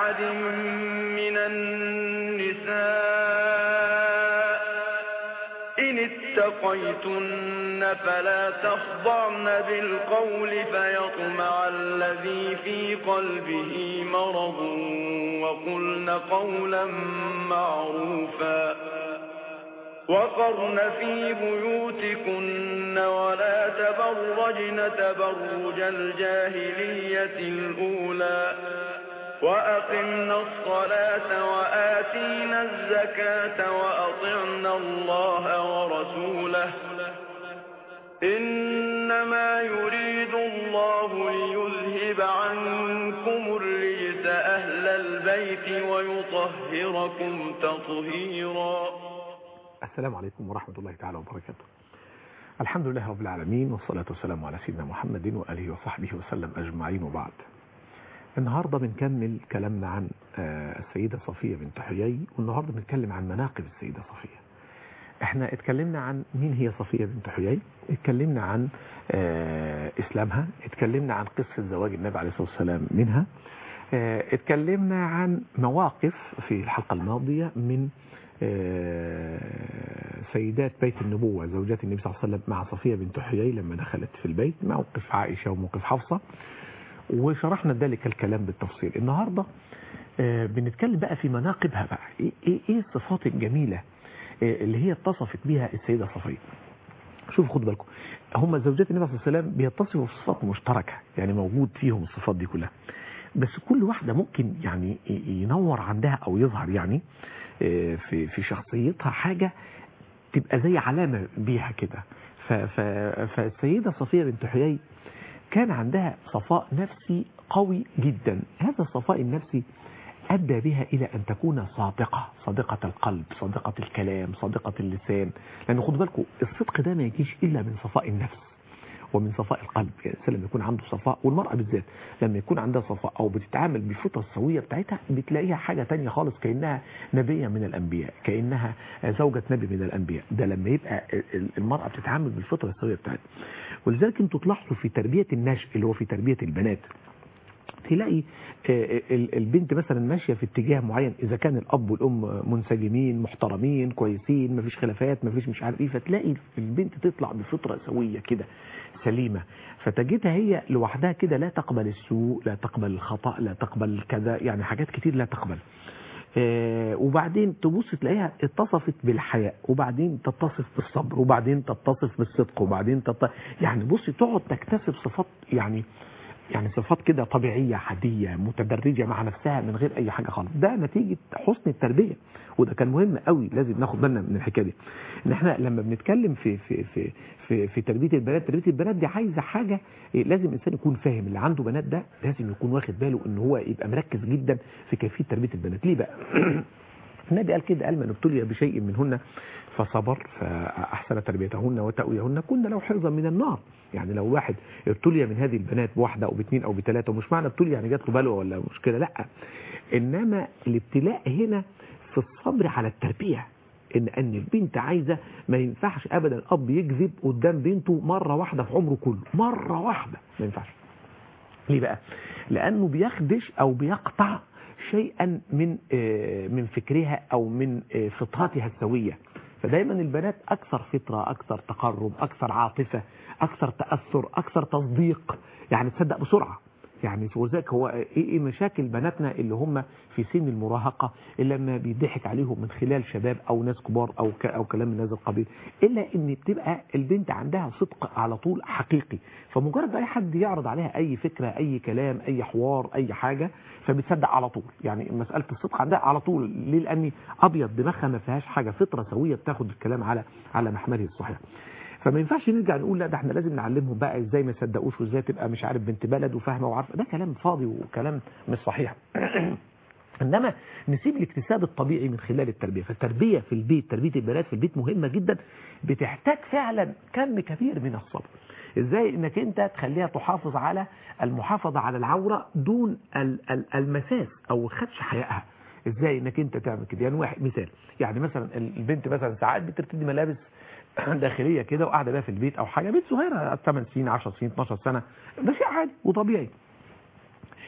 أحد من النساء إن اتقيتن فلا تخضعن بالقول فيطمع الذي في قلبه مرض وقلن قولا معروفا وقرن في بيوتكن ولا تبرجن تبرج الجاهلية الأولى وأقمنا الصلاة وآتينا الزكاة وأطعنا الله ورسوله إنما يريد الله ليذهب عنكم الرجس أهل البيت ويطهركم تطهيرا السلام عليكم ورحمة الله تعالى وبركاته الحمد لله رب العالمين والصلاة والسلام على سيدنا محمد وآله وصحبه وسلم أجمعين وبعد النهاردة بنكمل كلامنا عن السيدة صفية بنت حيي والنهاردة بنتكلم عن مناقب السيدة صفية احنا اتكلمنا عن مين هي صفية بنت حيي اتكلمنا عن اسلامها اتكلمنا عن قصة زواج النبي عليه الصلاة والسلام منها اتكلمنا عن مواقف في الحلقة الماضية من سيدات بيت النبوة زوجات النبي صلى الله عليه وسلم مع صفية بنت حيي لما دخلت في البيت موقف عائشة وموقف حفصة وشرحنا ذلك الكلام بالتفصيل النهاردة بنتكلم بقى في مناقبها بقى ايه, إيه, إيه الصفات الجميلة اللي هي اتصفت بها السيدة صفية شوفوا خدوا بالكم هم زوجات النبي صلى الله عليه وسلم بيتصفوا بصفات مشتركة يعني موجود فيهم الصفات دي كلها بس كل واحدة ممكن يعني ينور عندها او يظهر يعني في في شخصيتها حاجة تبقى زي علامة بيها كده فالسيدة صفية بنت حيي كان عندها صفاء نفسي قوي جدا هذا الصفاء النفسي أدى بها إلى أن تكون صادقة صادقة القلب صادقة الكلام صادقة اللسان لأن خدوا بالكم الصدق ده ما يجيش إلا من صفاء النفس ومن صفاء القلب يعني الإنسان لما يكون عنده صفاء والمرأة بالذات لما يكون عندها صفاء أو بتتعامل بالفطرة السوية بتاعتها بتلاقيها حاجة تانية خالص كأنها نبية من الأنبياء كأنها زوجة نبي من الأنبياء ده لما يبقى المرأة بتتعامل بالفطرة السوية بتاعتها ولذلك انتوا تلاحظوا في تربية النشء اللي هو في تربية البنات تلاقي البنت مثلا ماشية في اتجاه معين إذا كان الأب والأم منسجمين محترمين كويسين مفيش خلافات مفيش مش عارف إيه فتلاقي البنت تطلع بفطرة سوية كده سليمة فتجدها هي لوحدها كده لا تقبل السوء لا تقبل الخطأ لا تقبل كذا يعني حاجات كتير لا تقبل آه وبعدين تبص تلاقيها اتصفت بالحياء وبعدين تتصف بالصبر وبعدين تتصف بالصدق وبعدين تط... يعني بص تقعد تكتسب صفات يعني يعني صفات كده طبيعية عادية متدرجة مع نفسها من غير أي حاجة خالص ده نتيجة حسن التربية وده كان مهم قوي لازم ناخد بالنا من الحكاية دي ان احنا لما بنتكلم في في في في, في تربية البنات تربية البنات دي عايزة حاجة لازم الإنسان يكون فاهم اللي عنده بنات ده لازم يكون واخد باله ان هو يبقى مركز جدا في كيفية تربية البنات ليه بقى النبي قال كده قال من ابتلي بشيء منهن فصبر فأحسن تربيتهن وتأويهن كن له حرزا من النار يعني لو واحد ابتلي من هذه البنات بواحدة أو باثنين أو بثلاثة ومش معنى ابتلي يعني جات له بلوى ولا مشكلة لا إنما الابتلاء هنا في الصبر على التربية ان ان البنت عايزة ما ينفعش ابدا الاب يكذب قدام بنته مرة واحدة في عمره كله مرة واحدة ما ينفعش ليه بقى لانه بيخدش او بيقطع شيئا من من فكرها او من فطرتها السوية فدايما البنات اكثر فطرة اكثر تقرب اكثر عاطفة اكثر تأثر اكثر تصديق يعني تصدق بسرعة يعني وذلك هو ايه ايه مشاكل بناتنا اللي هم في سن المراهقة اللي لما بيضحك عليهم من خلال شباب او ناس كبار او ك او كلام من هذا القبيل الا ان بتبقى البنت عندها صدق على طول حقيقي فمجرد اي حد يعرض عليها اي فكرة اي كلام اي حوار اي حاجة فبتصدق على طول يعني مسألة الصدق عندها على طول ليه لان ابيض دماغها ما فيهاش حاجة فطرة سوية بتاخد الكلام على على محمله الصحيح فما ينفعش نرجع نقول لا ده احنا لازم نعلمهم بقى ازاي ما يصدقوش وازاي تبقى مش عارف بنت بلد وفاهمه وعارفه ده كلام فاضي وكلام مش صحيح انما نسيب الاكتساب الطبيعي من خلال التربيه فالتربيه في البيت تربيه البنات في البيت مهمه جدا بتحتاج فعلا كم كبير من الصبر ازاي انك انت تخليها تحافظ على المحافظه على العوره دون المساس او خدش حيائها ازاي انك انت تعمل كده يعني واحد مثال يعني مثلا البنت مثلا ساعات بترتدي ملابس داخليه كده وقاعده بقى في البيت او حاجه بنت صغيره 8 سنين 10 سنين 12 سنه ده شيء عادي وطبيعي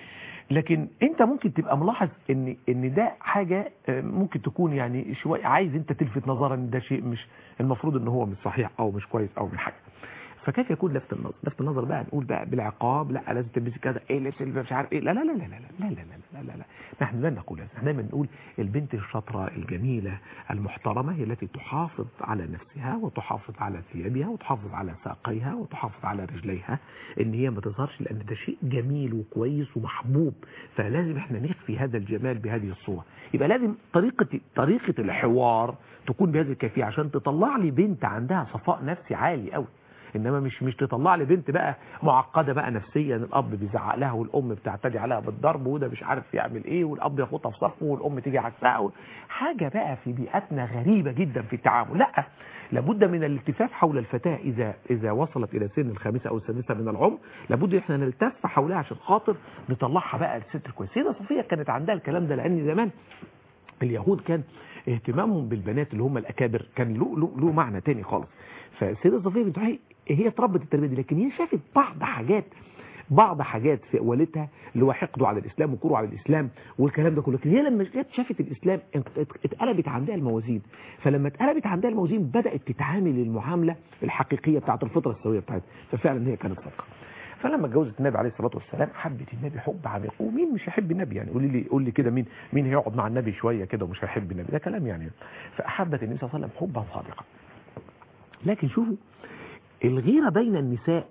لكن انت ممكن تبقى ملاحظ ان ان ده حاجه آه، ممكن تكون يعني شويه عايز انت تلفت نظرا ان ده شيء مش المفروض ان هو مش صحيح او مش كويس او من حاجه فكيف يكون لفت النظر لفت النظر بقى نقول بقى بالعقاب لا لازم تلبسي كذا ايه لبس اللي مش عارف ايه لا لا لا لا لا لا لا لا لا لا لا نحن لا نقول هذا احنا دايما نقول البنت الشاطره الجميله المحترمه هي التي تحافظ على نفسها وتحافظ على ثيابها وتحافظ على ساقيها وتحافظ على رجليها ان هي ما تظهرش لان ده شيء جميل وكويس ومحبوب فلازم احنا نخفي هذا الجمال بهذه الصوره يبقى لازم طريقه طريقه الحوار تكون بهذه الكيفيه عشان تطلع لي بنت عندها صفاء نفسي عالي قوي انما مش مش تطلع لي بنت بقى معقده بقى نفسيا الاب بيزعق لها والام بتعتدي عليها بالضرب وده مش عارف يعمل ايه والاب ياخدها في صفه والام تيجي عكسها و- حاجه بقى في بيئتنا غريبه جدا في التعامل لا لابد من الالتفاف حول الفتاه اذا اذا وصلت الى سن الخامسه او السادسه من العمر لابد احنا نلتف حولها عشان خاطر نطلعها بقى الست الكويسه سيده صفيه كانت عندها الكلام ده لان زمان اليهود كان اهتمامهم بالبنات اللي هم الاكابر كان له له له معنى تاني خالص فالسيده صفيه بنت حي هي اتربت التربيه دي لكن هي شافت بعض حاجات بعض حاجات في والدها اللي هو حقده على الاسلام وكره على الاسلام والكلام ده كله لكن هي لما جت شافت الاسلام ات- ات- اتقلبت عندها الموازين فلما اتقلبت عندها الموازين بدات تتعامل المعامله الحقيقيه بتاعت الفطره السويه بتاعتها ففعلا هي كانت صادقه فلما اتجوزت النبي عليه الصلاه والسلام حبت النبي حب عميق ومين مش هيحب النبي يعني قولي لي قول لي كده مين مين هيقعد مع النبي شويه كده ومش هيحب النبي ده كلام يعني فاحبت النبي صلى الله عليه وسلم حبا صادقا لكن شوفوا الغيره بين النساء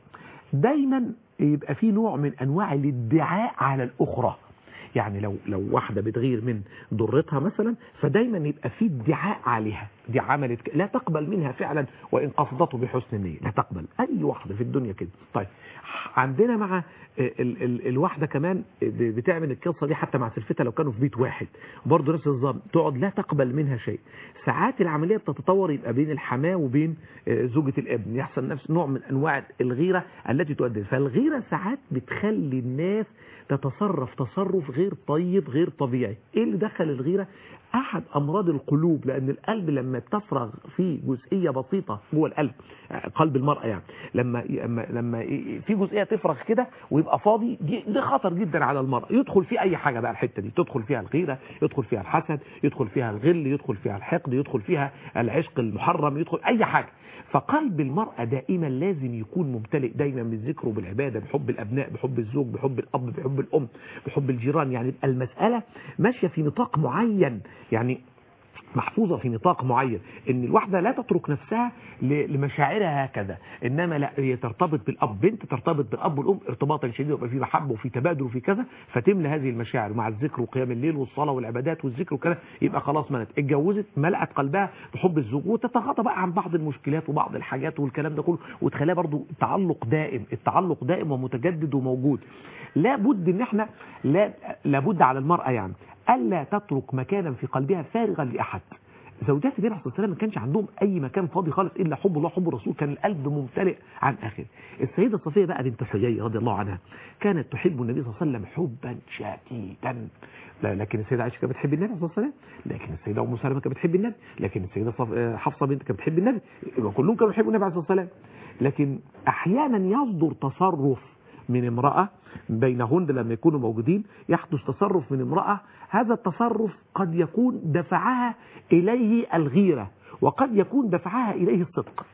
دايما يبقى في نوع من انواع الادعاء على الاخرى يعني لو لو واحده بتغير من ضرتها مثلا فدايما يبقى في ادعاء عليها دي عملت ك- لا تقبل منها فعلا وان قصدته بحسن النيه لا تقبل اي واحده في الدنيا كده طيب عندنا مع ال ال الواحده كمان ب- بتعمل القصه دي حتى مع سلفتها لو كانوا في بيت واحد برضه نفس النظام تقعد لا تقبل منها شيء ساعات العمليه بتتطور يبقى بين الحماه وبين آه، زوجه الابن يحصل نفس نوع من انواع الغيره التي تؤدي فالغيره ساعات بتخلي الناس تتصرف تصرف غير طيب غير طبيعي ايه اللي دخل الغيره احد امراض القلوب لان القلب لما تفرغ فيه جزئيه بسيطه جوه القلب آه، قلب المراه يعني لما لما لما ي- في جزئيه تفرغ كده ويبقى فاضي دي ده خطر جدا على المراه يدخل فيه اي حاجه بقى الحته دي تدخل فيها الغيره يدخل فيها الحسد يدخل فيها الغل يدخل فيها الحقد يدخل فيها العشق المحرم يدخل اي حاجه فقلب المرأة دائما لازم يكون ممتلئ دايما بالذكر وبالعبادة بحب الأبناء بحب الزوج بحب الأب بحب الأم بحب الجيران يعني يبقى المسألة ماشية في نطاق معين يعني محفوظة في نطاق معين ان الواحدة لا تترك نفسها ل- لمشاعرها هكذا انما لا هي ترتبط بالاب بنت ترتبط بالاب والام ارتباطا شديدا ويبقى في محبة وفي تبادل وفي كذا فتملى هذه المشاعر مع الذكر وقيام الليل والصلاة والعبادات والذكر وكذا يبقى خلاص ملت اتجوزت ملأت قلبها بحب الزوج وتتغاضى بقى عن بعض المشكلات وبعض الحاجات والكلام ده كله وتخليها برضو تعلق دائم التعلق دائم ومتجدد وموجود لابد ان احنا لا لابد على المرأة يعني الا تترك مكانا في قلبها فارغا لاحد زوجات النبي عليه الصلاه والسلام ما كانش عندهم اي مكان فاضي خالص الا حب الله حب الرسول كان القلب ممتلئ عن اخره السيده صفيه بقى بنت حيي رضي الله عنها كانت تحب النبي صلى الله عليه وسلم حبا شديدا لا لكن السيده عائشه كانت بتحب النبي صلى الله عليه وسلم لكن السيده ام سلمه كانت بتحب النبي لكن السيده صف... آه، حفصه بنت كانت بتحب النبي يبقى كلهم كانوا بيحبوا النبي عليه الصلاه والسلام لكن احيانا يصدر تصرف من امرأة بينهن لما يكونوا موجودين يحدث تصرف من امرأة هذا التصرف قد يكون دفعها إليه الغيرة وقد يكون دفعها إليه الصدق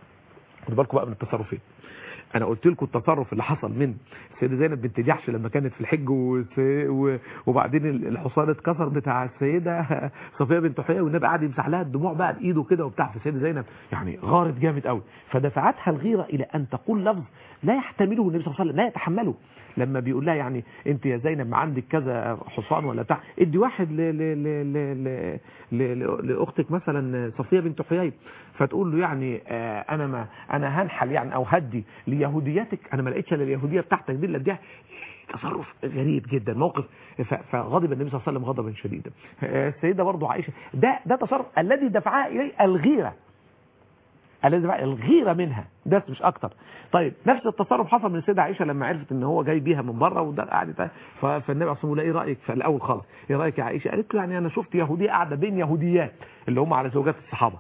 خدوا بالكم بقى من التصرفين انا قلت لكم التصرف اللي حصل من السيده زينب بنت جحش لما كانت في الحج وس- و- وبعدين الحصان اتكسر بتاع السيده صفيه بنت حيي والنبي قعد يمسح لها الدموع بقى بايده كده وبتاع فالسيده زينب يعني غارت جامد قوي فدفعتها الغيره الى ان تقول لفظ لا يحتمله النبي صلى الله عليه وسلم لا يتحمله لما بيقول لها يعني انت يا زينب ما عندك كذا حصان ولا بتاع ادي واحد ل ل ل ل ل ل ل لاختك مثلا صفيه بنت حيي فتقول له يعني آه انا ما انا هنحل يعني او هدي ليهودياتك انا ما لقيتش الا اليهوديه بتاعتك دي اللي اديها تصرف غريب جدا موقف ف- فغضب النبي صلى الله عليه وسلم غضبا شديدا آه، السيده برضو عائشه ده ده تصرف الذي دفعها اليه الغيره الذي بقى الغيره منها ده مش اكتر طيب نفس التصرف حصل من السيده عائشه لما عرفت ان هو جاي بيها من بره وده قاعد ف- فالنبي عليه الصلاه والسلام ايه رايك في الاول خالص ايه رايك يا عائشه قالت له يعني انا شفت يهوديه قاعده بين يهوديات اللي هم على زوجات الصحابه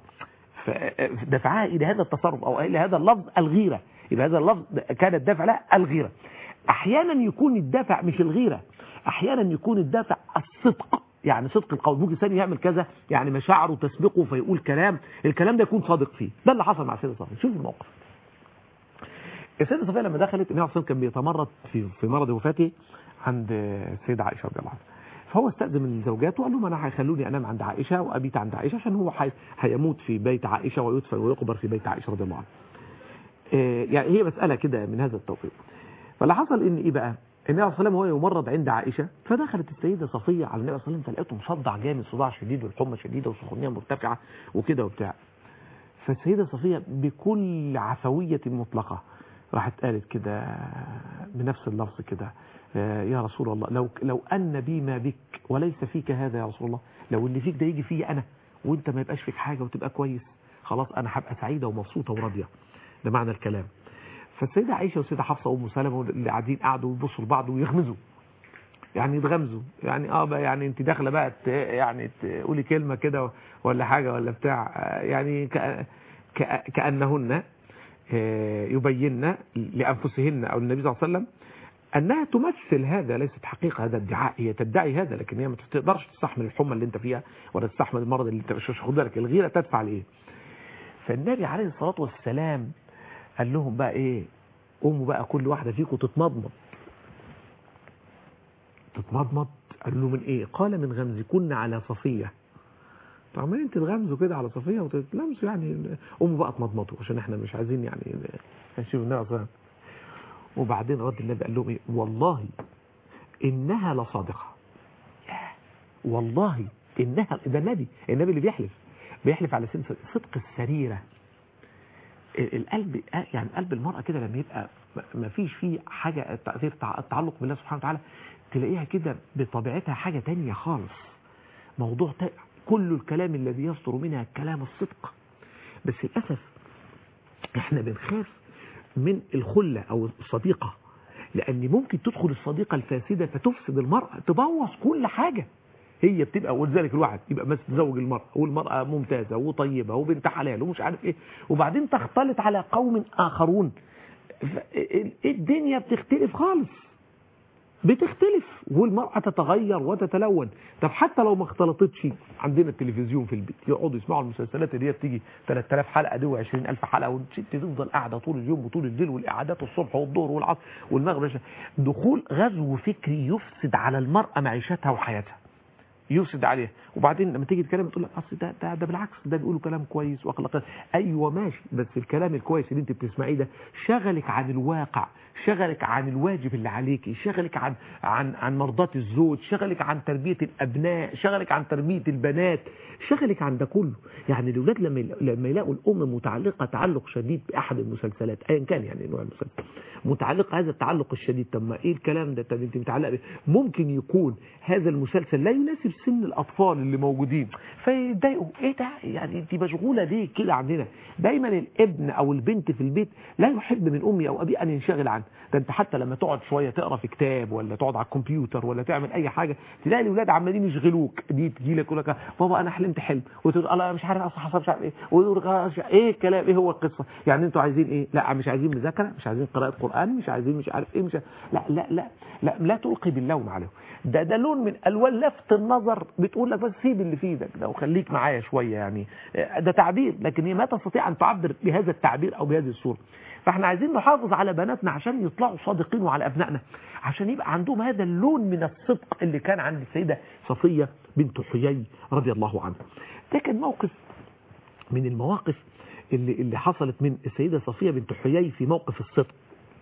فدفعها الى هذا التصرف او الى هذا اللفظ الغيره يبقى هذا اللفظ كان الدافع لها الغيره احيانا يكون الدافع مش الغيره احيانا يكون الدافع الصدق يعني صدق القول ممكن ثاني يعمل كذا يعني مشاعره تسبقه فيقول كلام الكلام ده يكون صادق فيه ده اللي حصل مع السيده صفيه شوف الموقف السيده صفيه لما دخلت النبي عليه كان بيتمرد في في مرض وفاته عند السيده عائشه رضي الله عنها فهو استأذن من زوجاته وقال لهم انا هيخلوني انام عند عائشه وابيت عند عائشه عشان هو حي... هيموت في بيت عائشه ويدفن ويقبر في بيت عائشه رضي الله عنها إيه يعني هي مساله كده من هذا التوقيت فاللي حصل ان ايه بقى النبي عليه الصلاه والسلام هو يمرض عند عائشه فدخلت السيده صفيه على النبي صلى الله عليه وسلم فلقيته مصدع جامد صداع شديد والحمى شديده وسخونيه مرتفعه وكده وبتاع فالسيده صفيه بكل عفويه مطلقه راحت قالت كده بنفس اللفظ كده يا رسول الله لو لو ان بي ما بك وليس فيك هذا يا رسول الله لو اللي فيك ده يجي فيا انا وانت ما يبقاش فيك حاجه وتبقى كويس خلاص انا هبقى سعيده ومبسوطه وراضيه ده معنى الكلام فالسيده عائشه والسيده حفصه وام سلمه اللي قاعدين قعدوا يبصوا لبعض ويغمزوا يعني يتغمزوا يعني اه بقى يعني انت داخله بقى يعني تقولي كلمه كده ولا حاجه ولا بتاع يعني كانهن يبين لانفسهن او النبي صلى الله عليه وسلم انها تمثل هذا ليست حقيقه هذا ادعاء هي تدعي هذا لكن هي ما تقدرش تستحمل الحمى اللي انت فيها ولا تستحمل المرض اللي انت مش خد بالك الغيره تدفع لايه فالنبي عليه الصلاه والسلام قال لهم بقى ايه قوموا بقى كل واحده فيكم تتمضمض تتمضمض قال له من ايه قال من غمزكن على صفيه عمالين تتغمزوا كده على صفيه وتتلمسوا يعني قوموا بقى اتمضمضوا عشان احنا مش عايزين يعني نشوف النبي صلى وبعدين رد النبي قال لهم ايه والله انها لصادقه والله انها ده النبي النبي اللي بيحلف بيحلف على سن صدق السريره القلب يعني قلب المرأة كده لما يبقى ما فيش فيه حاجة تأثير التعلق بالله سبحانه وتعالى تلاقيها كده بطبيعتها حاجة تانية خالص موضوع تا... كل الكلام الذي يصدر منها كلام الصدق بس للأسف احنا بنخاف من الخلة او الصديقة لان ممكن تدخل الصديقة الفاسدة فتفسد المرأة تبوظ كل حاجة هي بتبقى ولذلك الواحد يبقى متزوج المرأة والمرأة ممتازة وطيبة وبنت حلال ومش عارف ايه وبعدين تختلط على قوم اخرون الدنيا بتختلف خالص بتختلف والمرأة تتغير وتتلون طب حتى لو ما اختلطتش عندنا التلفزيون في البيت يقعدوا يسمعوا المسلسلات اللي هي بتيجي 3000 حلقة دي و20000 حلقة والست تفضل قاعدة طول اليوم وطول الليل والقعدات الصبح والظهر والعصر والمغرب دخول غزو فكري يفسد على المرأة معيشتها وحياتها يفسد عليها وبعدين لما تيجي تتكلم تقول لك اصل ده, ده ده بالعكس ده بيقولوا كلام كويس واخلاق ايوه ماشي بس الكلام الكويس اللي انت بتسمعيه ده شغلك عن الواقع شغلك عن الواجب اللي عليكي شغلك عن عن عن مرضات الزوج شغلك عن تربيه الابناء شغلك عن تربيه البنات شغلك عن ده كله يعني الاولاد لما لما يلاقوا الام متعلقه تعلق شديد باحد المسلسلات ايا كان يعني نوع المسلسل متعلقه هذا التعلق الشديد طب ما ايه الكلام ده طب انت متعلقه بيه ممكن يكون هذا المسلسل لا يناسب سن الاطفال اللي موجودين فيتضايقوا ايه ده يعني انت مشغوله ليه كده عندنا دايما الابن او البنت في البيت لا يحب من امي او ابي ان ينشغل عنه ده انت حتى لما تقعد شويه تقرا في كتاب ولا تقعد على الكمبيوتر ولا تعمل اي حاجه تلاقي الاولاد عمالين يشغلوك دي تجي لك يقول لك بابا انا حلمت حلم وتقول الله مش عارف اصل حصل مش عارف ايه ويقول ايه الكلام ايه هو القصه يعني انتوا عايزين ايه لا مش عايزين مذاكره مش عايزين قراءه قران مش عايزين مش عارف ايه مش عارف. لا لا لا لا لا تلقي باللوم عليهم ده ده لون من الوان لفت النظر بتقول لك بس سيب اللي في ايدك ده وخليك معايا شويه يعني ده تعبير لكن هي ما تستطيع ان تعبر بهذا التعبير او بهذه الصوره فاحنا عايزين نحافظ على بناتنا عشان يطلعوا صادقين وعلى ابنائنا عشان يبقى عندهم هذا اللون من الصدق اللي كان عند السيده صفيه بنت حيي رضي الله عنها ده كان موقف من المواقف اللي اللي حصلت من السيده صفيه بنت حيي في موقف الصدق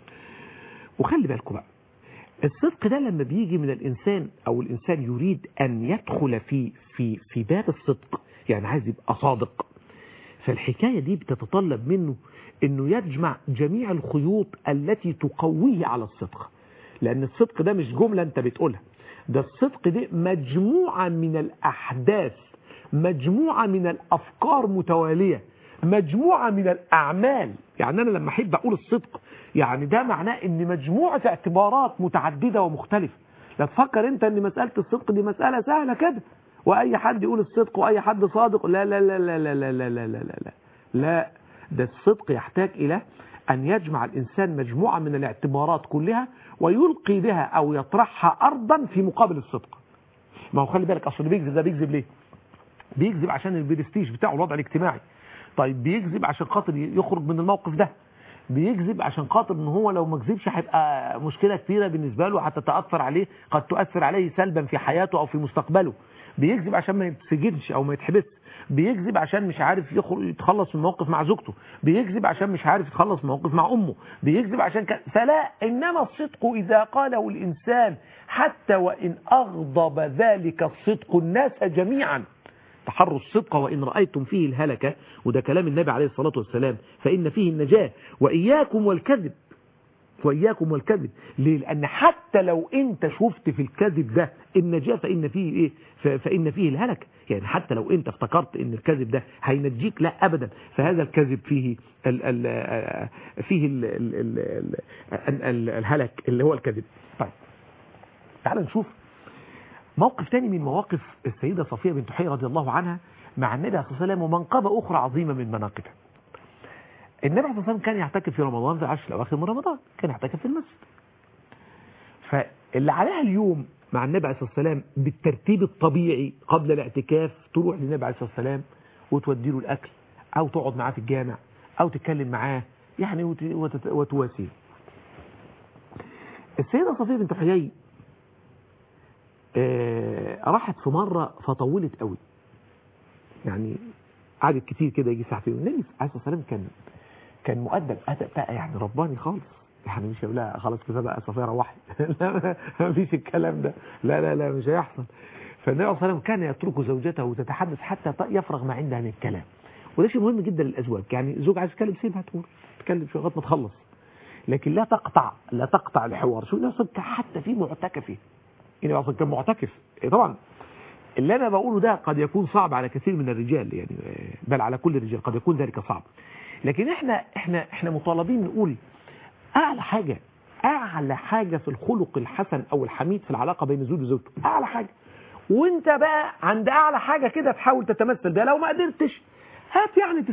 وخلي بالكم بقى الصدق ده لما بيجي من الإنسان أو الإنسان يريد أن يدخل في في في باب الصدق يعني عايز يبقى صادق فالحكاية دي بتتطلب منه أنه يجمع جميع الخيوط التي تقويه على الصدق لأن الصدق ده مش جملة أنت بتقولها ده الصدق ده مجموعة من الأحداث مجموعة من الأفكار متوالية مجموعة من الأعمال يعني أنا لما أحب أقول الصدق يعني ده معناه ان مجموعة اعتبارات متعددة ومختلفة لا تفكر انت ان مسألة الصدق دي مسألة سهلة كده واي حد يقول الصدق واي حد صادق لا لا لا لا لا لا لا لا لا لا لا لا ده الصدق يحتاج الى أن يجمع الإنسان مجموعة من الاعتبارات كلها ويلقي بها أو يطرحها أرضا في مقابل الصدق ما هو خلي بالك أصل اللي بيكذب ده بيكذب ليه بيكذب عشان البرستيج بتاعه الوضع الاجتماعي طيب بيكذب عشان خاطر يخرج من الموقف ده بيكذب عشان خاطر ان هو لو ما كذبش هيبقى مشكله كبيره بالنسبه له هتتاثر عليه قد تؤثر عليه سلبا في حياته او في مستقبله بيكذب عشان ما يتسجنش او ما يتحبسش بيكذب عشان مش عارف يخرج يتخلص من موقف مع زوجته بيكذب عشان مش عارف يتخلص من موقف مع امه بيكذب عشان ك... فلا انما الصدق اذا قاله الانسان حتى وان اغضب ذلك الصدق الناس جميعا تحروا الصدق وإن رأيتم فيه الهلكة وده كلام النبي عليه الصلاة والسلام فإن فيه النجاة وإياكم والكذب وإياكم والكذب ليه؟ لأن حتى لو أنت شفت في الكذب ده النجاة فإن فيه إيه ف- فإن فيه الهلكة يعني حتى لو أنت افتكرت أن الكذب ده هينجيك لا أبدا فهذا الكذب فيه ال ال فيه ال ال ال ال ال الهلك اللي هو الكذب طيب تعال نشوف موقف تاني من مواقف السيدة صفية بنت حي رضي الله عنها مع النبي عليه الصلاة والسلام ومنقبة أخرى عظيمة من مناقبها النبي عليه الصلاة والسلام كان يعتكف في رمضان في العشر الأواخر من رمضان كان يعتكف في المسجد فاللي عليها اليوم مع النبي عليه الصلاة والسلام بالترتيب الطبيعي قبل الاعتكاف تروح للنبي عليه الصلاة والسلام وتودي له الأكل أو تقعد معاه في الجامع أو تتكلم معاه يعني وت- وتت- وتواسيه السيدة صفية بنت حيي آه، راحت في مرة فطولت قوي يعني قعدت كتير كده يجي ساعتين النبي عليه الصلاة والسلام كان كان مؤدب أدب بقى يعني رباني خالص يعني مش هيقول لها خلاص كفايه بقى صفيه روحي لا ما فيش الكلام ده لا لا لا مش هيحصل فالنبي عليه الصلاه والسلام كان يترك زوجته تتحدث حتى يفرغ ما عندها من الكلام وده شيء مهم جدا للازواج يعني زوج عايز يتكلم سيبها تقول تتكلم شويه لغايه ما تخلص لكن لا تقطع لا تقطع الحوار شو النبي حتى في معتكفه النبي اصلا كان معتكف إيه طبعا اللي انا بقوله ده قد يكون صعب على كثير من الرجال يعني آه، بل على كل الرجال قد يكون ذلك صعب لكن احنا احنا احنا مطالبين نقول اعلى حاجه اعلى حاجه في الخلق الحسن او الحميد في العلاقه بين الزوج وزوجته اعلى حاجه وانت بقى عند اعلى حاجه كده تحاول تتمثل بيها لو ما قدرتش هات يعني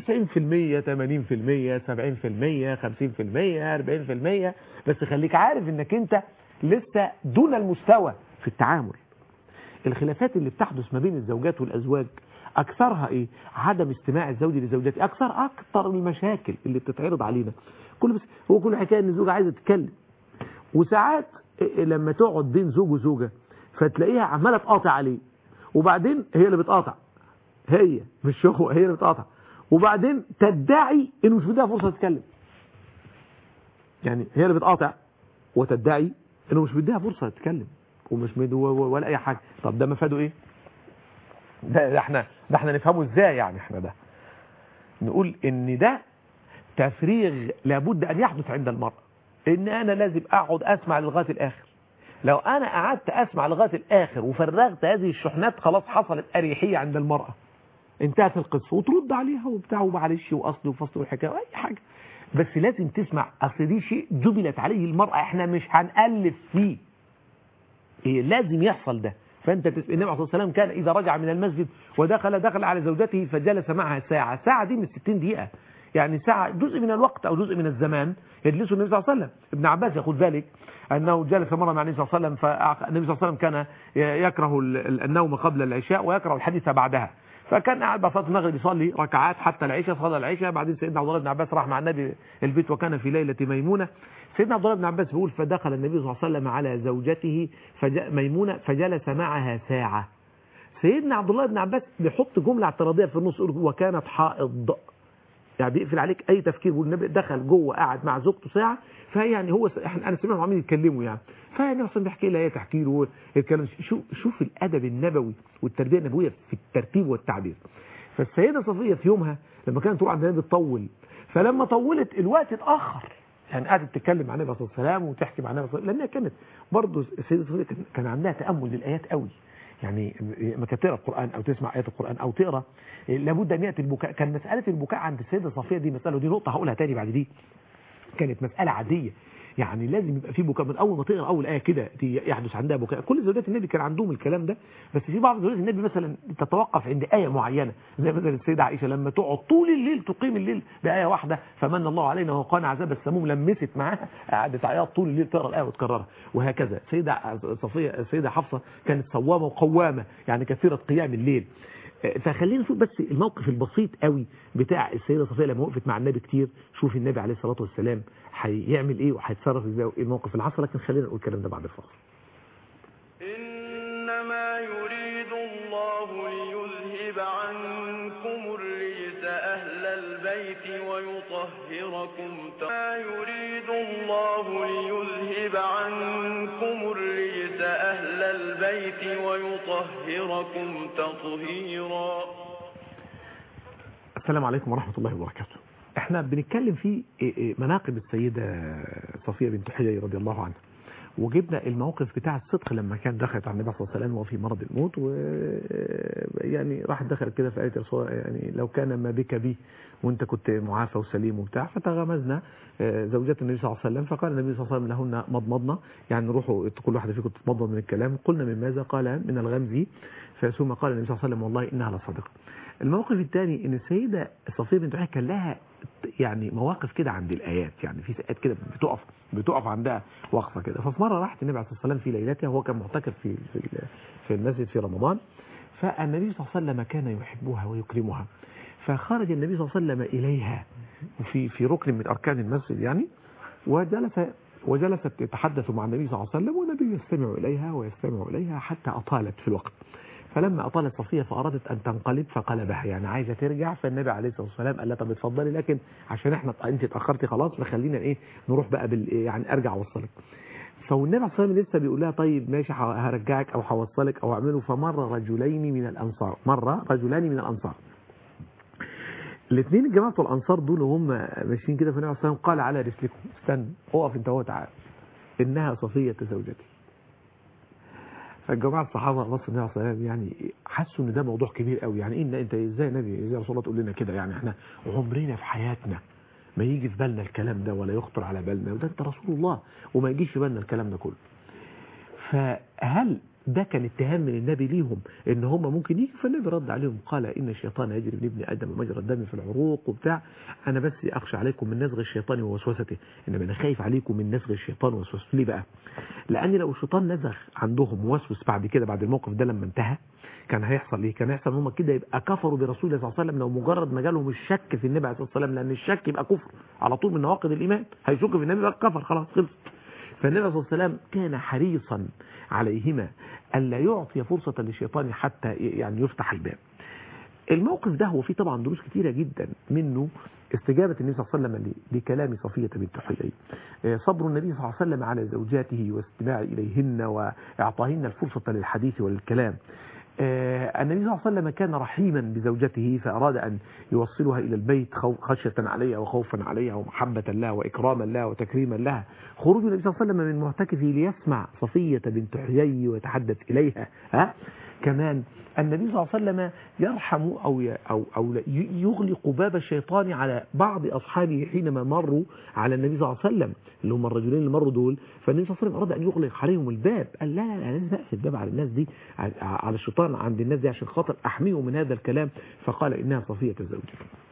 90% 80% 70% 50% 40% بس خليك عارف انك انت لسه دون المستوى في التعامل الخلافات اللي بتحدث ما بين الزوجات والازواج اكثرها ايه عدم استماع الزوج لزوجته اكثر اكثر المشاكل اللي بتتعرض علينا كل بس هو كل حكايه ان الزوجه عايزه تتكلم وساعات إيه لما تقعد بين زوج وزوجه فتلاقيها عماله تقاطع عليه وبعدين هي اللي بتقاطع هي مش هو هي اللي بتقاطع وبعدين تدعي انه مش بدها فرصه تتكلم يعني هي اللي بتقاطع وتدعي انه مش بديها فرصه تتكلم ومش مد ولا اي حاجه طب ده مفاده ايه ده, ده احنا ده احنا نفهمه ازاي يعني احنا ده نقول ان ده تفريغ لابد ان يحدث عند المرأة ان انا لازم اقعد اسمع لغايه الاخر لو انا قعدت اسمع لغايه الاخر وفرغت هذه الشحنات خلاص حصلت اريحيه عند المرأة انتهت القصه وترد عليها وبتاع ومعلش واصل وفصل والحكايه واي حاجه بس لازم تسمع اصل دي شيء جبلت عليه المرأة احنا مش هنألف فيه إيه لازم يحصل ده فانت تس... النبي عليه الصلاه والسلام كان اذا رجع من المسجد ودخل دخل على زوجته فجلس معها ساعه ساعه دي من 60 دقيقه يعني ساعه جزء من الوقت او جزء من الزمان يجلسه النبي صلى الله عليه وسلم ابن عباس يقول ذلك انه جلس مره مع النبي صلى الله عليه وسلم فالنبي صلى الله عليه وسلم كان يكره النوم قبل العشاء ويكره الحديث بعدها فكان قاعد بعد صلاه المغرب يصلي ركعات حتى العشاء صلى العشاء بعدين سيدنا عبد الله بن عباس راح مع النبي البيت وكان في ليله ميمونه سيدنا عبد الله بن عباس بيقول فدخل النبي صلى الله عليه وسلم على زوجته فج... ميمونه فجلس معها ساعه سيدنا عبد الله بن عباس بيحط جمله اعتراضيه في النص يقول وكانت حائض يعني بيقفل عليك اي تفكير والنبي دخل جوه قاعد مع زوجته ساعه فيعني هو س... احنا انا سمعهم عاملين يتكلموا يعني فالنبي اصلا بيحكي لها هي تحكي له يتكلم شوف شوف الادب النبوي والتربيه النبويه في الترتيب والتعبير فالسيده صفيه في يومها لما كانت تروح عند النبي تطول فلما طولت الوقت اتاخر يعني قعدت تتكلم مع النبي صلى الله عليه وسلم وتحكي مع النبي صلى الله عليه وسلم لانها كانت برضه السيده صفيه كان عندها تامل للايات قوي يعني لما كانت تقرا القران او تسمع ايات القران او تقرا لابد ان ياتي البكاء كان مساله البكاء عند السيده صفيه دي مساله ودي نقطه هقولها تاني بعد دي كانت مساله عاديه يعني لازم يبقى في بكاء من اول ما تقرا اول ايه كده يحدث عندها بكاء كل زوجات النبي كان عندهم الكلام ده بس في بعض زوجات النبي مثلا تتوقف عند ايه معينه زي مثلا السيده عائشه لما تقعد طول الليل تقيم الليل بايه واحده فمن الله علينا وقانا عذاب السموم لمست معاها قعدت عياط طول الليل تقرا الايه وتكررها وهكذا سيده صفيه السيده حفصه كانت صوامه وقوامه يعني كثيره قيام الليل فخلينا نشوف بس الموقف البسيط قوي بتاع السيدة صفية لما وقفت مع النبي كتير شوف النبي عليه الصلاة والسلام هيعمل ايه وهيتصرف ازاي وايه الموقف العصر لكن خلينا نقول الكلام ده بعد الفاصل إنما يريد الله ليذهب عنكم الرجس أهل البيت ويطهركم ما يريد الله ليذهب عنكم الرجس أهل البيت ويطهركم تطهيرا السلام عليكم ورحمة الله وبركاته احنا بنتكلم في مناقب السيدة صفية بنت حيي رضي الله عنها وجبنا الموقف بتاع الصدق لما كان دخلت على النبي صلى الله عليه وسلم وهو في مرض الموت و يعني راحت دخلت كده فقالت يا رسول الله يعني لو كان ما بك بي وانت كنت معافى وسليم وبتاع فتغمزنا زوجات النبي صلى الله عليه وسلم فقال النبي صلى الله عليه وسلم لهن مضمضنا يعني روحوا كل واحده فيكم تتمضمض من الكلام قلنا من ماذا قال من الغمز ثم قال النبي صلى الله عليه وسلم والله انها لصادقه الموقف الثاني ان السيده صفيه بنت حيي كان لها يعني مواقف كده عند الايات يعني في ايات كده بتقف بتقف عندها وقفه كده ففي مره راحت النبي عليه الصلاه والسلام في ليلتها وهو كان معتكف في في في المسجد في رمضان فالنبي صلى الله عليه وسلم كان يحبها ويكرمها فخرج النبي صلى الله عليه وسلم اليها في في ركن من اركان المسجد يعني وجلس وجلست تتحدث مع النبي صلى الله عليه وسلم والنبي يستمع اليها ويستمع اليها حتى اطالت في الوقت فلما أطالت صفية فأرادت أن تنقلب فقلبها يعني عايزة ترجع فالنبي عليه الصلاة والسلام قال لها طب اتفضلي لكن عشان احنا انت اتأخرتي خلاص فخلينا ايه نروح بقى بال يعني ارجع اوصلك فالنبي عليه الصلاة والسلام لسه بيقول لها طيب ماشي هرجعك او هوصلك او اعمله فمر رجلين من الانصار مر رجلان من الانصار الاثنين الجماعة بتوع الانصار دول وهم ماشيين كده فالنبي عليه الصلاة والسلام قال على رسلكم استنى اقف انت هو تعال انها صفية زوجتي فالجماعه الصحابه بصوا النبي عليه الصلاه يعني حسوا ان ده موضوع كبير قوي يعني ان انت ازاي يا نبي ازاي يا رسول الله تقول لنا كده يعني احنا عمرنا في حياتنا ما يجي في بالنا الكلام ده ولا يخطر على بالنا وده انت رسول الله وما يجيش في بالنا الكلام ده كله فهل ده كان اتهام من النبي ليهم ان هم ممكن يجي فالنبي رد عليهم قال ان الشيطان يجري من ابن ادم مجرى الدم في العروق وبتاع انا بس اخشى عليكم من نزغ الشيطان ووسوسته انما انا خايف عليكم من نزغ الشيطان ووسوسته ليه بقى لان لو الشيطان نزغ عندهم ووسوس بعد كده بعد الموقف ده لما انتهى كان هيحصل ايه كان هيحصل ان هم كده يبقى كفروا برسول الله صلى الله عليه وسلم لو مجرد ما جالهم الشك في النبي عليه الصلاه والسلام لان الشك يبقى كفر على طول من نواقض الايمان هيشك في النبي يبقى كفر خلاص خلص فالنبي صلى الله عليه وسلم كان حريصا عليهما ألا يعطي فرصة للشيطان حتى يعني يفتح الباب الموقف ده هو فيه طبعا دروس كتيرة جدا منه استجابة النبي صلى الله عليه وسلم لكلام صفية بنت حيي صبر النبي صلى الله عليه وسلم على زوجاته واستماع إليهن وإعطاهن الفرصة للحديث والكلام النبي صلى الله عليه وسلم كان رحيما بزوجته فأراد أن يوصلها إلى البيت خشية عليها وخوفا عليها ومحبة لها وإكراما لها وتكريما لها خروج النبي صلى الله عليه وسلم من معتكفه ليسمع صفية بنت حيي ويتحدث إليها ها كمان النبي صلى الله عليه وسلم يرحم أو أو أو يغلق باب الشيطان على بعض أصحابه حينما مروا على النبي صلى الله عليه وسلم اللي هم الرجلين اللي مروا دول فالنبي صلى الله عليه وسلم أراد أن يغلق عليهم الباب قال لا لا لا لازم أقفل الباب على الناس دي على الشيطان عند الناس دي عشان خاطر أحميهم من هذا الكلام فقال إنها صفية زوجي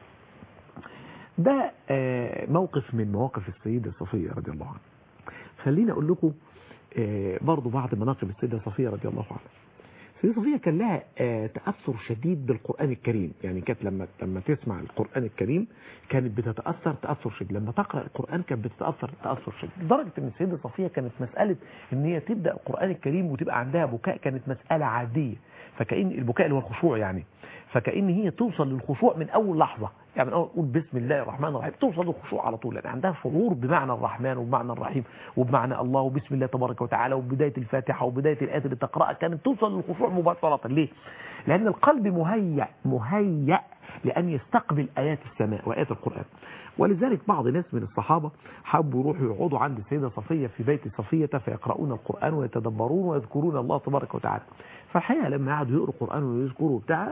ده موقف من مواقف السيدة صفية رضي الله عنها خليني أقول لكم برضو بعض مناقب السيدة صفية رضي الله عنها السيدة صفية كان لها تأثر شديد بالقرآن الكريم يعني كانت لما لما تسمع القرآن الكريم كانت بتتأثر تأثر شديد لما تقرأ القرآن كانت بتتأثر تأثر شديد لدرجة ان السيدة صفية كانت مسألة ان هي تبدأ القرآن الكريم وتبقى عندها بكاء كانت مسألة عادية فكأن البكاء اللي هو الخشوع يعني فكأن هي توصل للخشوع من أول لحظة يعني من أول تقول بسم الله الرحمن الرحيم توصل للخشوع على طول لأن عندها شعور بمعنى الرحمن وبمعنى الرحيم وبمعنى الله وبسم الله تبارك وتعالى وبداية الفاتحة وبداية الآيات اللي تقرأها كانت توصل للخشوع مباشرة ليه؟ لأن القلب مهيأ مهيأ لأن يستقبل آيات السماء وآيات القرآن ولذلك بعض ناس من الصحابة حبوا يروحوا يقعدوا عند السيدة صفية في بيت صفية فيقرؤون القرآن ويتدبرون ويذكرون الله تبارك وتعالى فالحقيقة لما قعدوا يقروا القرآن ويذكروا بتاع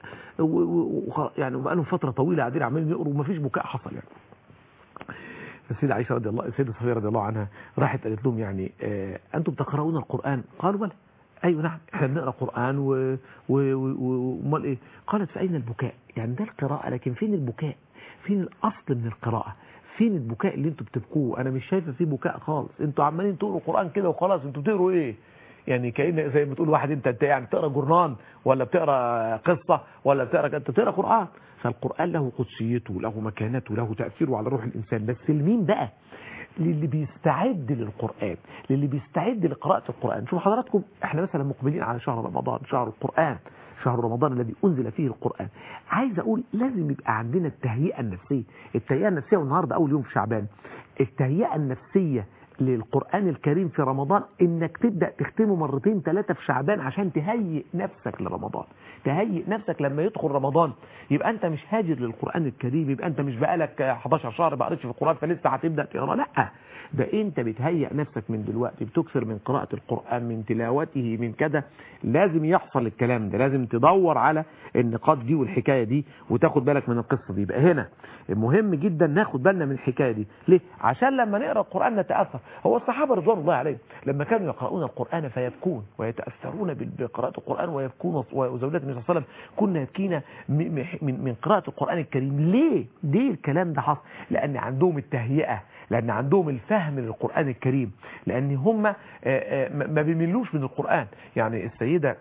يعني بقى لهم فترة طويلة قاعدين عمالين يقروا ومفيش بكاء حصل يعني السيدة عائشة رضي الله السيدة صفية رضي الله عنها راحت قالت لهم يعني آه أنتم تقرؤون القرآن قالوا بلى أيوة نعم احنا بنقرأ قرآن و- و- و- وامال إيه قالت فأين البكاء يعني ده القراءة لكن فين البكاء فين الأصل من القراءة فين البكاء اللي انتوا بتبكوه انا مش شايفه فيه بكاء خالص انتوا عمالين تقروا قرآن كده وخلاص انتوا بتقروا ايه يعني كأن زي ما تقول واحد انت انت يعني بتقرا جورنان ولا بتقرا قصة ولا بتقرا انت بتقرا قرآن فالقرآن له قدسيته له مكانته له تأثيره على روح الإنسان بس لمين بقى للي بيستعد للقرآن للي بيستعد لقراءة القرآن شوف حضراتكم احنا مثلا مقبلين على شهر رمضان شهر القرآن شهر رمضان الذي أنزل فيه القرآن عايز أقول لازم يبقى عندنا التهيئة النفسية التهيئة النفسية والنهاردة أول يوم في شعبان التهيئة النفسية للقرآن الكريم في رمضان انك تبدأ تختمه مرتين ثلاثة في شعبان عشان تهيئ نفسك لرمضان تهيئ نفسك لما يدخل رمضان يبقى انت مش هاجر للقرآن الكريم يبقى انت مش بقالك 11 شهر ما قريتش في القرآن فلسه هتبدأ تقرا لا ده انت بتهيئ نفسك من دلوقتي بتكثر من قراءة القرآن من تلاوته من كده لازم يحصل الكلام ده لازم تدور على النقاط دي والحكاية دي وتاخد بالك من القصة دي يبقى هنا مهم جدا ناخد بالنا من الحكاية دي ليه عشان لما نقرأ القرآن نتأثر هو الصحابة رضوان الله عليهم لما كانوا يقرؤون القرآن فيبكون ويتأثرون بال- بقراءة القرآن ويبكون وزوجات النبي صلى الله عليه وسلم كنا يبكين م- م- من من قراءة القرآن الكريم ليه ليه الكلام ده حصل لأن عندهم التهيئة لأن عندهم الفهم للقرآن الكريم لأن هم آه، آه، ما ما بيملوش من القرآن يعني السيدة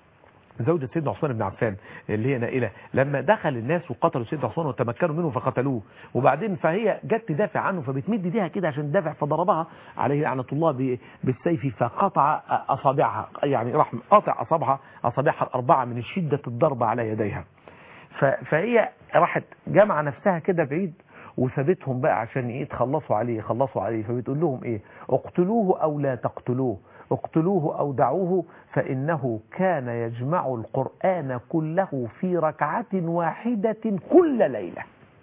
زوجة سيدنا عثمان بن عفان اللي هي نائلة لما دخل الناس وقتلوا سيدنا عثمان وتمكنوا منه فقتلوه وبعدين فهي جت تدافع عنه فبتمد ايديها كده عشان تدافع فضربها عليه لعنة الله ب- بالسيف فقطع أصابعها يعني راح قاطع أصابعها أصابعها الأربعة من شدة الضرب على يديها ف- فهي راحت جامعة نفسها كده بعيد وسابتهم بقى عشان ايه يتخلصوا عليه يخلصوا عليه فبتقول لهم ايه اقتلوه او لا تقتلوه اقتلوه او دعوه فانه كان يجمع القرآن كله في ركعة واحدة كل ليلة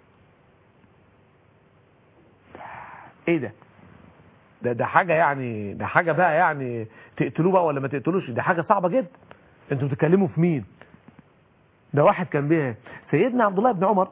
ايه ده ده ده حاجة يعني ده حاجة بقى يعني تقتلوه بقى ولا ما تقتلوش دي حاجة صعبة جدا انتوا بتتكلموا في مين ده واحد كان بيه سيدنا عبد الله بن عمر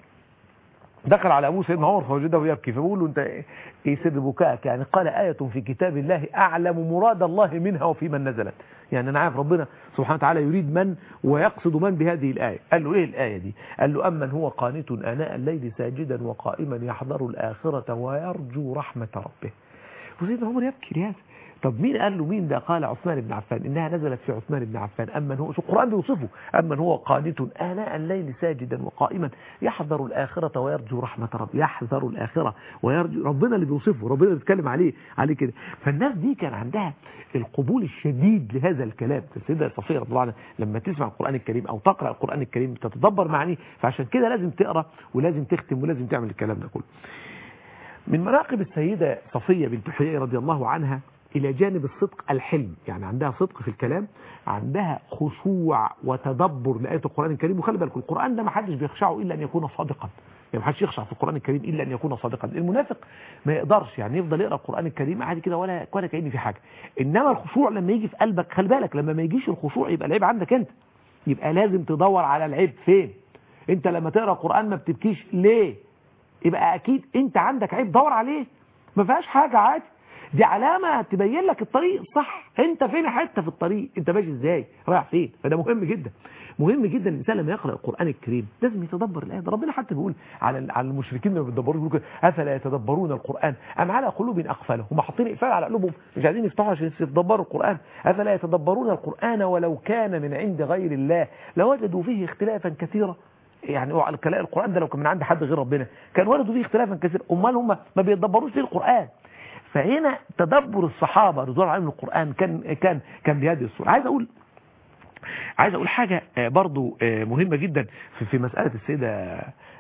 دخل على ابوه سيدنا عمر فوجده يبكي فبقول له انت ايه سر بكائك يعني قال آية في كتاب الله اعلم مراد الله منها وفي من نزلت يعني انا عارف ربنا سبحانه وتعالى يريد من ويقصد من بهذه الآية قال له ايه الآية دي قال له أمن هو قانت آناء الليل ساجدا وقائما يحذر الآخرة ويرجو رحمة ربه وسيدنا عمر يبكي لهذا طب مين قال له مين ده قال عثمان بن عفان إنها نزلت في عثمان بن عفان أمن هو شو القرآن بيوصفه أمن هو قانت آناء الليل ساجدا وقائما يحذر الآخرة ويرجو رحمة رب يحذر الآخرة ويرجو ربنا اللي بيوصفه ربنا اللي بيتكلم عليه عليه كده فالناس دي كان عندها القبول الشديد لهذا الكلام السيدة صفية رضي الله عنها لما تسمع القرآن الكريم أو تقرأ القرآن الكريم تتدبر معانيه فعشان كده لازم تقرأ ولازم تختم ولازم تعمل الكلام ده كله من مناقب السيدة صفية بنت حيي رضي الله عنها إلى جانب الصدق الحلم يعني عندها صدق في الكلام عندها خشوع وتدبر لآية القرآن الكريم وخلي بالكم القرآن ده ما حدش بيخشعه إلا أن يكون صادقا يعني ما حدش يخشع في القرآن الكريم إلا أن يكون صادقا المنافق ما يقدرش يعني يفضل يقرأ القرآن الكريم عادي كده ولا ولا كأن في حاجة إنما الخشوع لما يجي في قلبك خلي بالك لما ما يجيش الخشوع يبقى العيب عندك أنت يبقى لازم تدور على العيب فين أنت لما تقرأ القرآن ما بتبكيش ليه يبقى اكيد انت عندك عيب دور عليه ما فيهاش حاجه عادي دي علامه تبين لك الطريق صح انت فين حته في الطريق انت ماشي ازاي رايح فين فده مهم جدا مهم جدا الانسان لما يقرا القران الكريم لازم يتدبر الايه ده ربنا حتى بيقول على على المشركين اللي بيتدبروا بيقول كده افلا يتدبرون القران ام على قلوب اقفاله هم حاطين اقفال على قلوبهم مش عايزين يفتحوا عشان يتدبروا القران افلا يتدبرون القران ولو كان من عند غير الله لوجدوا فيه اختلافا كثيرا يعني هو على الكلام القرآن ده لو كان من عند حد غير ربنا كان وردوا فيه اختلافا كثيرا امال هم ما بيتدبروش فيه القرآن فهنا تدبر الصحابة رضوان الله عنهم القرآن كان كان كان بهذه الصورة عايز اقول عايز اقول حاجة آه، برضو آه، مهمة جدا في في مسألة السيدة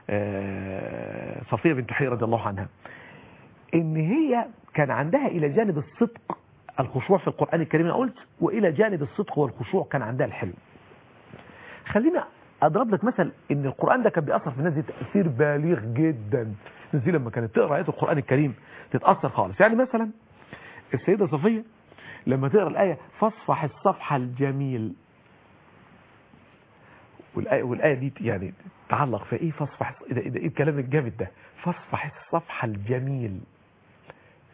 آه، صفية بنت حي رضي الله عنها ان هي كان عندها الى جانب الصدق الخشوع في القرآن الكريم انا قلت والى جانب الصدق والخشوع كان عندها الحلم خلينا اضرب لك مثل ان القرآن ده كان بيأثر في الناس دي تأثير بالغ جدا الناس دي لما كانت تقرأ آيات القرآن الكريم تتأثر خالص يعني مثلا السيدة صفية لما تقرأ الآية فاصفح الصفح الجميل والآية, والآية دي يعني تعلق في ايه فاصفح ايه ده ايه, ده إيه الكلام الجامد ده فاصفح الصفح الجميل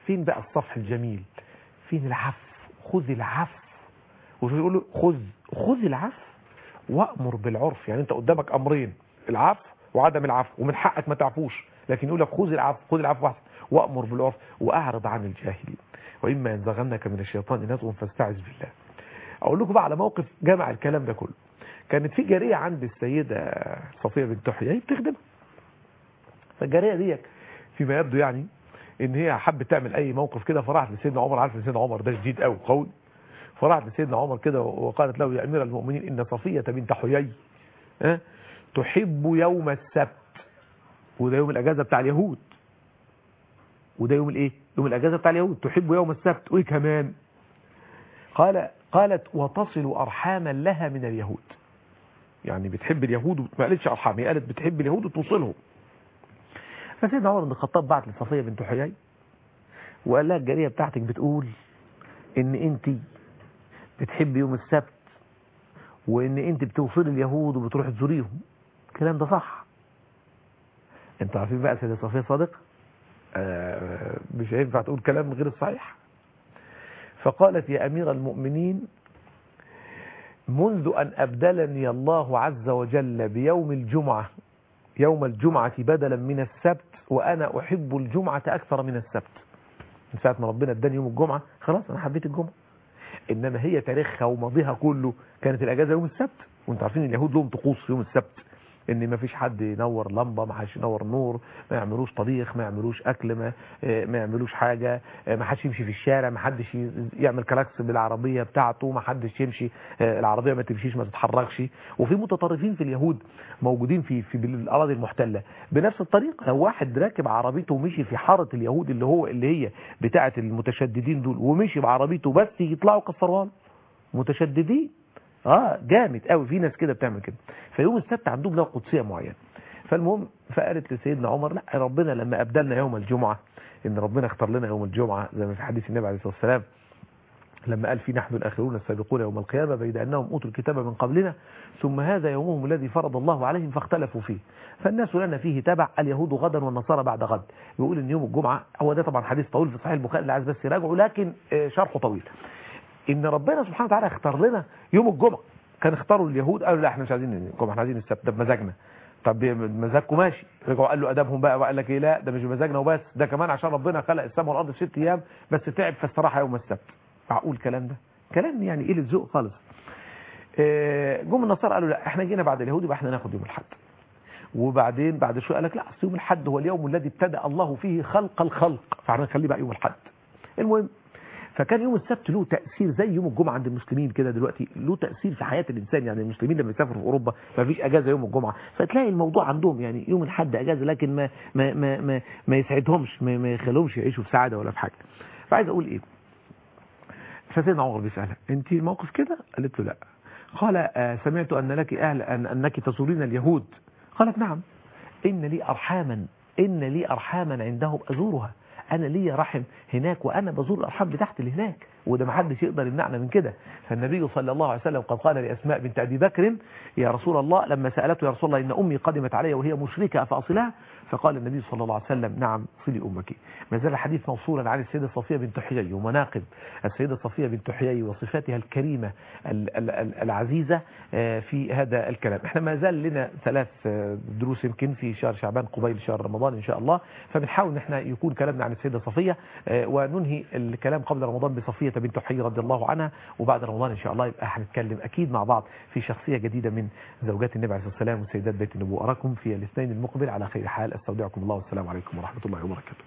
فين بقى الصفح الجميل فين العفو خذ العفو وشو يقول له خذ خذ العفو وامر بالعرف يعني انت قدامك امرين العفو وعدم العفو ومن حقك ما تعفوش لكن يقول لك خذ العفو خذ العفو احسن وامر بالعرف واعرض عن الجاهلين واما ينزغنك من الشيطان نزغ فاستعذ بالله اقول لكم بقى على موقف جمع الكلام ده كله كانت في جاريه عند السيده صفيه بنت حيي بتخدمها فالجاريه دي فيما يبدو يعني ان هي حبت تعمل اي موقف كده فراحت لسيدنا عمر عارف ان سيدنا عمر ده شديد قوي قوي فراحت لسيدنا عمر كده وقالت له يا امير المؤمنين ان صفيه بنت حيي ها تحب يوم السبت وده يوم الاجازه بتاع اليهود وده يوم الايه يوم الاجازه بتاع اليهود تحب يوم السبت وايه كمان قال قالت وتصل ارحاما لها من اليهود يعني بتحب اليهود ما قالتش ارحام هي قالت بتحب اليهود وتوصلهم فسيدنا عمر بن الخطاب بعت لصفيه بنت حيي وقال لها الجاريه بتاعتك بتقول ان انت بتحب يوم السبت وان انت بتوصل اليهود وبتروح تزوريهم الكلام ده صح انتوا عارفين بقى سيدة صفية صادق آه مش هينفع تقول كلام غير الصحيح فقالت يا امير المؤمنين منذ ان ابدلني الله عز وجل بيوم الجمعة يوم الجمعة بدلا من السبت وانا احب الجمعة اكثر من السبت من ساعة ما ربنا اداني يوم الجمعة خلاص انا حبيت الجمعة انما هي تاريخها وماضيها كله كانت الاجازه يوم السبت وانتوا عارفين اليهود لهم طقوس يوم السبت ان ما فيش حد ينور لمبه ما حدش ينور نور ما يعملوش طبيخ ما يعملوش اكل ما ما يعملوش حاجه ما حدش يمشي في الشارع ما حدش يعمل كلاكس بالعربيه بتاعته ما حدش يمشي العربيه ما تمشيش ما تتحركش وفي متطرفين في اليهود موجودين في في الاراضي المحتله بنفس الطريقه لو واحد راكب عربيته ومشي في حاره اليهود اللي هو اللي هي بتاعه المتشددين دول ومشي بعربيته بس يطلعوا كسروها متشددين اه جامد قوي في ناس كده بتعمل كده فيوم السبت عندهم له قدسيه معينه فالمهم فقالت لسيدنا عمر لا ربنا لما ابدلنا يوم الجمعه ان ربنا اختار لنا يوم الجمعه زي ما في حديث النبي عليه الصلاه والسلام لما قال في نحن الاخرون السابقون يوم القيامه بيد انهم اوتوا الكتاب من قبلنا ثم هذا يومهم الذي فرض الله عليهم فاختلفوا فيه فالناس لنا فيه تبع اليهود غدا والنصارى بعد غد بيقول ان يوم الجمعه هو ده طبعا حديث طويل في صحيح البخاري اللي عايز بس يراجعه لكن شرحه طويل ان ربنا سبحانه وتعالى اختار لنا يوم الجمعه كان اختاروا اليهود قالوا لا احنا مش عايزين الجمعه احنا عايزين السبت ده بمزاجنا طب بمزاجكم ماشي رجعوا قال له ادبهم بقى وقال لك ايه لا ده مش بمزاجنا وبس ده كمان عشان ربنا خلق السماء والارض في ست ايام بس تعب فاستراحه يوم السبت معقول الكلام ده كلام يعني ايه الذوق خالص اه جم النصارى قالوا لا احنا جينا بعد اليهود يبقى احنا ناخد يوم الاحد وبعدين بعد شويه قال لك لا اصل يوم الاحد هو اليوم الذي ابتدا الله فيه خلق الخلق فاحنا نخليه بقى يوم الاحد المهم فكان يوم السبت له تأثير زي يوم الجمعة عند المسلمين كده دلوقتي له تأثير في حياة الإنسان يعني المسلمين لما يسافروا في أوروبا ما فيش أجازة يوم الجمعة فتلاقي الموضوع عندهم يعني يوم الحد أجازة لكن ما ما ما ما, ما يسعدهمش ما, ما يخليهمش يعيشوا في سعادة ولا في حاجة فعايز أقول إيه فسيدنا عمر بيسألها أنت الموقف كده قالت له لا قال آه سمعت أن لك أهل أن أنك تزورين اليهود قالت نعم إن لي أرحاما إن لي أرحاما عندهم أزورها انا ليا رحم هناك وانا بزور الارحام بتاعت اللي هناك وده ما حدش يقدر يمنعنا من كده فالنبي صلى الله عليه وسلم قد قال لاسماء بنت ابي بكر يا رسول الله لما سالته يا رسول الله ان امي قدمت علي وهي مشركه افاصلها فقال النبي صلى الله عليه وسلم نعم صلي امك ما زال الحديث موصولا عن السيده صفيه بنت حيي ومناقب السيده صفيه بنت حيي وصفاتها الكريمه العزيزه في هذا الكلام احنا ما زال لنا ثلاث دروس يمكن في شهر شعبان قبيل شهر رمضان ان شاء الله فبنحاول ان احنا يكون كلامنا عن السيده صفيه وننهي الكلام قبل رمضان بصفيه بنت حيي رضي الله عنها وبعد رمضان ان شاء الله يبقى هنتكلم اكيد مع بعض في شخصيه جديده من زوجات النبي عليه الصلاه والسلام وسيدات بيت النبوه اراكم في الاثنين المقبل على خير حال استودعكم الله والسلام عليكم ورحمه الله وبركاته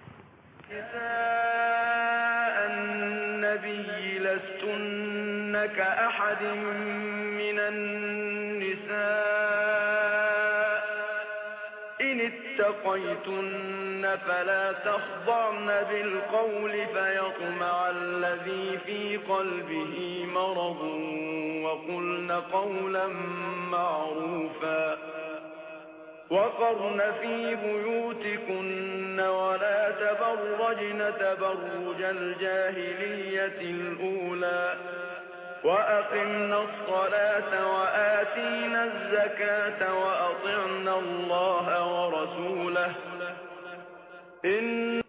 نساء النبي لستن كأحد من النساء إن اتقيتن فلا تخضعن بالقول فيطمع الذي في قلبه مرض وقلن قولا معروفا وقرن في بيوتكن ولا تبرجن تبرج الجاهلية الأولى وأقمنا الصلاة وآتينا الزكاة وأطعنا الله ورسوله إن